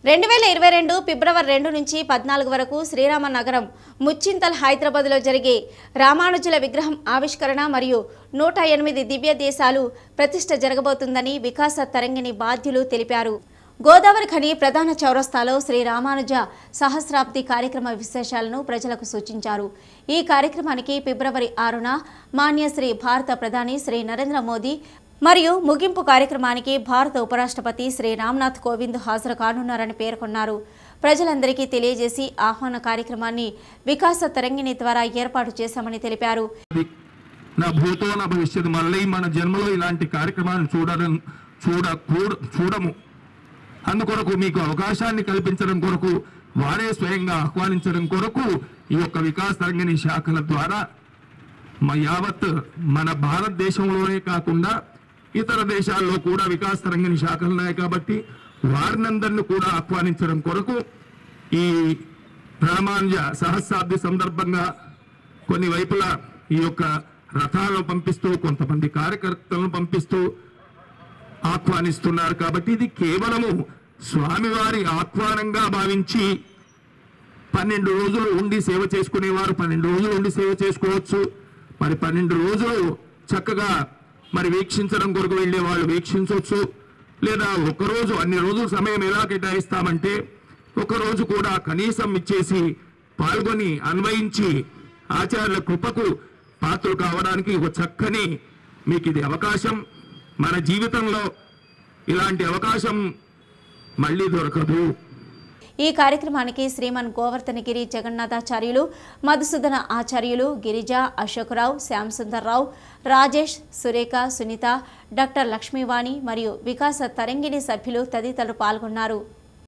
రెండు వేల ఇరవై రెండు ఫిబ్రవరి రెండు నుంచి పద్నాలుగు వరకు శ్రీరామ నగరం ముచ్చింతల్ హైదరాబాద్లో జరిగే రామానుజుల విగ్రహం ఆవిష్కరణ మరియు నూట ఎనిమిది దివ్య దేశాలు ప్రతిష్ట జరగబోతుందని వికాస తరంగిణి బాధ్యులు తెలిపారు గోదావరి ఖని ప్రధాన చౌరస్తాలో శ్రీ రామానుజ సహస్రాబ్ది కార్యక్రమ విశేషాలను ప్రజలకు సూచించారు ఈ కార్యక్రమానికి ఫిబ్రవరి ఆరున మాన్య శ్రీ భారత ప్రధాని శ్రీ నరేంద్ర మోదీ మరియు ముగింపు కార్యక్రమానికి భారత ఉపరాష్ట్రపతి శ్రీ రామ్నాథ్ కోవింద్ హాజరు కానున్నారని పేర్కొన్నారు ప్రజలందరికీ తెలియజేసి ఆహ్వాన కార్యక్రమాన్ని వికాస తరంగిణి ద్వారా ఏర్పాటు చేశామని తెలిపారు నా భూతో నా భవిష్యత్తు మళ్ళీ మన జన్మలో ఇలాంటి కార్యక్రమాలను చూడడం చూడ కూడ- చూడము అందుకొరకు మీకు అవకాశాన్ని కల్పించడం కొరకు వారే స్వయంగా ఆహ్వానించడం కొరకు ఈ యొక్క వికాస్ తరంగిణి శాఖల ద్వారా మా యావత్ మన భారతదేశంలోనే కాకుండా ఇతర దేశాల్లో కూడా వికాస్ తరంగిణి శాఖలు ఉన్నాయి కాబట్టి వారినందరిని కూడా ఆహ్వానించడం కొరకు ఈ రామానుజ సహస్రాబ్ది సందర్భంగా కొన్ని వైపులా ఈ యొక్క రథాలను పంపిస్తూ కొంతమంది కార్యకర్తలను పంపిస్తూ ఆహ్వానిస్తున్నారు కాబట్టి ఇది కేవలము స్వామివారి ఆహ్వానంగా భావించి పన్నెండు రోజులు ఉండి సేవ చేసుకునేవారు పన్నెండు రోజులు ఉండి సేవ చేసుకోవచ్చు మరి పన్నెండు రోజులు చక్కగా మరి వీక్షించడం కొరకు వెళ్ళే వాళ్ళు వీక్షించవచ్చు లేదా ఒక రోజు అన్ని రోజులు సమయం ఎలా కేటాయిస్తామంటే ఒక రోజు కూడా కనీసం ఇచ్చేసి పాల్గొని అన్వయించి ఆచార్యుల కృపకు పాత్రలు కావడానికి ఒక చక్కని మీకు ఇది అవకాశం మన జీవితంలో ఇలాంటి అవకాశం మళ్ళీ దొరకదు ఈ కార్యక్రమానికి శ్రీమన్ గోవర్ధనగిరి జగన్నాథాచార్యులు మధుసూదన ఆచార్యులు గిరిజ అశోకరావు శ్యామ్ సుందర్రావు రాజేష్ సురేఖ సునీత డాక్టర్ లక్ష్మీవాణి మరియు వికాస తరంగిణి సభ్యులు తదితరులు పాల్గొన్నారు